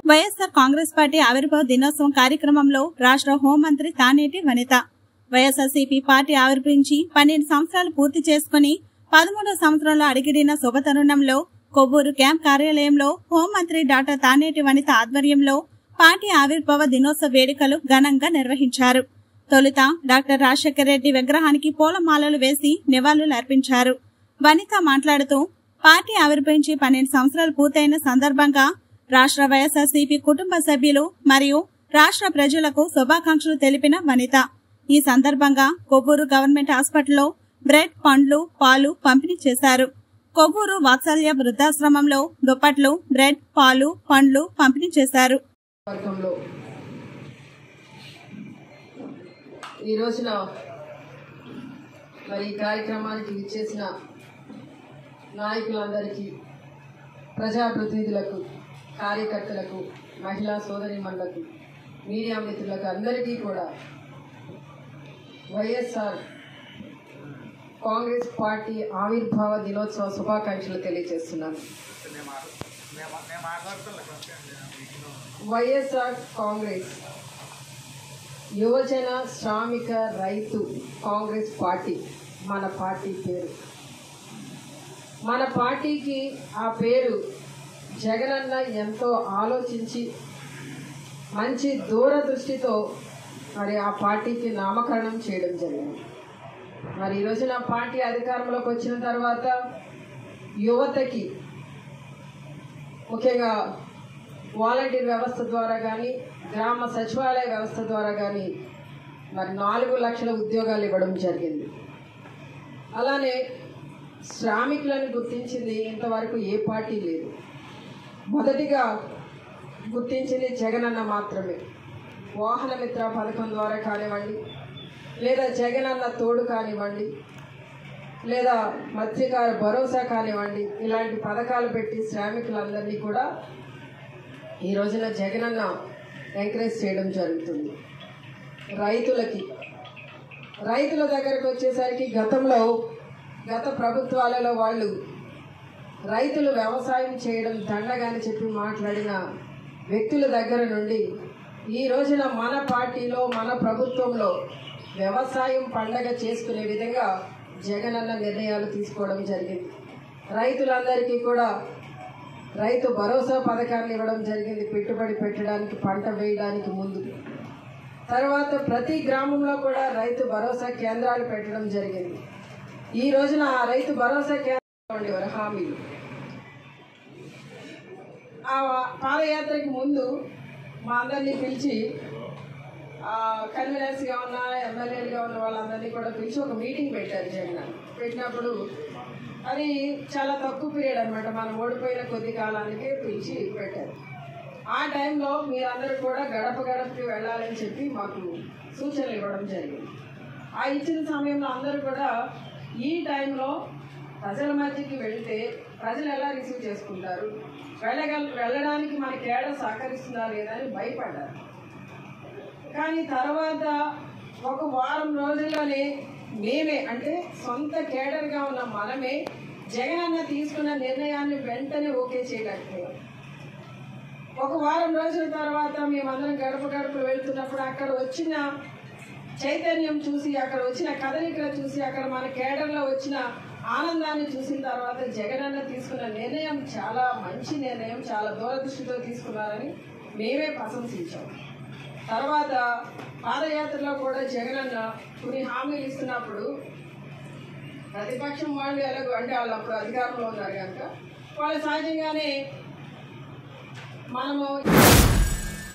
YSR Congress party ఆవిర్భావ దినోత్సవం కార్యక్రమంలో రాష్ట్ర హోంమంత్రి తానేటి వనిత వైఎస్ఆర్సీపీ పార్టీ ఆవిర్భవించి పన్నెండు సంవత్సరాలు పూర్తి చేసుకుని పదమూడో సంవత్సరంలో అడిగిడిన శుభతరుణంలో కొవ్వూరు క్యాంప్ కార్యాలయంలో హోంమంత్రి డాక్టర్ తానేటి వనిత ఆధ్వర్యంలో పార్టీ ఆవిర్భావ దినోత్సవ వేడుకలు ఘనంగా నిర్వహించారు తొలుత డాక్టర్ రాజశేఖర రెడ్డి విగ్రహానికి పూలమాలలు వేసి నివాళులు అర్పించారు వనిత మాట్లాడుతూ పార్టీ ఆవిర్భవించి పన్నెండు సంవత్సరాలు పూర్తయిన సందర్భంగా రాష్ట్ర వైఎస్ఆర్సీపీ కుటుంబ సభ్యులు మరియు రాష్ట్ర ప్రజలకు శుభాకాంక్షలు తెలిపిన వనిత ఈ సందర్భంగా కొవ్వూరు గవర్నమెంట్ హాస్పిటల్లో బ్రెడ్ పండ్లు పాలు పంపిణీ చేశారు కొవ్వూరు వాత్సల్య వృద్ధాశ్రమంలో దుప్పట్లు బ్రెడ్ పాలు పండ్లు పంపిణీ చేశారు వర్గంలో ఈ రోజున మరి ఈ కార్యక్రమానికి ఇచ్చేసిన నాయకులందరికీ ప్రజాప్రతినిధులకు కార్యకర్తలకు మహిళా సోదరిమణులకు మీడియా మిత్రులకు అందరికీ కూడా వైఎస్ఆర్ కాంగ్రెస్ పార్టీ ఆవిర్భావ దినోత్సవ శుభాకాంక్షలు తెలియజేస్తున్నాను వైఎస్ఆర్ కాంగ్రెస్ యువజన శ్రామిక రైతు కాంగ్రెస్ పార్టీ మన పార్టీ పేరు మన పార్టీకి ఆ పేరు జగనన్న ఎంతో ఆలోచించి మంచి దూరదృష్టితో మరి ఆ పార్టీకి నామకరణం చేయడం జరిగింది మరి ఈ రోజున పార్టీ అధికారంలోకి వచ్చిన తర్వాత యువతకి ముఖ్యంగా వాలంటీర్ వ్యవస్థ ద్వారా కానీ గ్రామ సచివాలయ వ్యవస్థ ద్వారా కానీ మరి నాలుగు లక్షల ఉద్యోగాలు ఇవ్వడం జరిగింది అలానే శ్రామికులను గుర్తించింది ఇంతవరకు ఏ పార్టీ లేదు మొదటిగా గుర్తించింది జగనన్న మాత్రమే వాహన మిత్ర పథకం ద్వారా కానివ్వండి లేదా జగనన్న తోడు కానివ్వండి లేదా మత్స్యకార భరోసా కానివ్వండి ఇలాంటి పథకాలు పెట్టి శ్రామికులందరినీ కూడా ఈ రోజున జగనన్న ఎంకరేజ్ చేయడం జరుగుతుంది రైతులకి రైతుల దగ్గరకు వచ్చేసరికి గతంలో గత ప్రభుత్వాలలో వాళ్ళు రైతులు వ్యవసాయం చేయడం దండగాని చెప్పి మాట్లాడిన వ్యక్తుల దగ్గర నుండి ఈ రోజున మన పార్టీలో మన ప్రభుత్వంలో వ్యవసాయం పండగ చేసుకునే విధంగా జగనన్న నిర్ణయాలు తీసుకోవడం జరిగింది రైతులందరికీ కూడా రైతు భరోసా పథకాన్ని ఇవ్వడం జరిగింది పెట్టుబడి పెట్టడానికి పంట వేయడానికి ముందు తర్వాత ప్రతి గ్రామంలో కూడా రైతు భరోసా కేంద్రాలు పెట్టడం జరిగింది ఈ రోజున ఆ రైతు భరోసా కేంద్రాలు ఉండేవారు హామీలు ఆ పాదయాత్రకి ముందు మా అందరినీ పిలిచి కన్వీనర్స్గా ఉన్న ఎమ్మెల్యేలుగా ఉన్న వాళ్ళందరినీ కూడా పిలిచి ఒక మీటింగ్ పెట్టారు జగన్ పెట్టినప్పుడు అది చాలా తక్కువ పీరియడ్ అనమాట మనం ఓడిపోయిన కొద్ది కాలానికి పిలిచి పెట్టారు ఆ టైంలో మీరందరూ కూడా గడప గడపకి వెళ్ళాలని చెప్పి మాకు సూచనలు ఇవ్వడం జరిగింది ఆ ఇచ్చిన సమయంలో అందరూ కూడా ఈ టైంలో ప్రజల మధ్యకి వెళ్తే ప్రజలు ఎలా రిసీవ్ చేసుకుంటారు వెళ్ళగల వెళ్ళడానికి మన కేడ సహకరిస్తుందా లేదా అని భయపడ్డారు కానీ తర్వాత ఒక వారం రోజుల్లోనే మేమే అంటే సొంత కేడర్గా ఉన్న మనమే జగనన్న తీసుకున్న నిర్ణయాన్ని వెంటనే ఓకే చేయలేకపోయాం ఒక వారం రోజుల తర్వాత మేమందరం గడప గడప వెళ్తున్నప్పుడు అక్కడ వచ్చిన చైతన్యం చూసి అక్కడ వచ్చిన కదలికలు చూసి అక్కడ మన కేడర్లో వచ్చిన ఆనందాన్ని చూసిన తర్వాత జగనన్న తీసుకున్న నిర్ణయం చాలా మంచి నిర్ణయం చాలా దూరదృష్టితో తీసుకున్నారని మేమే ప్రశంసించాం తర్వాత పాదయాత్రలో కూడా జగనన్న కొన్ని హామీలు ఇస్తున్నప్పుడు ప్రతిపక్షం వాళ్ళు ఎలాగో అంటే వాళ్ళు అప్పుడు అధికారంలో ఉన్నారు కనుక వాళ్ళు సహజంగానే మనము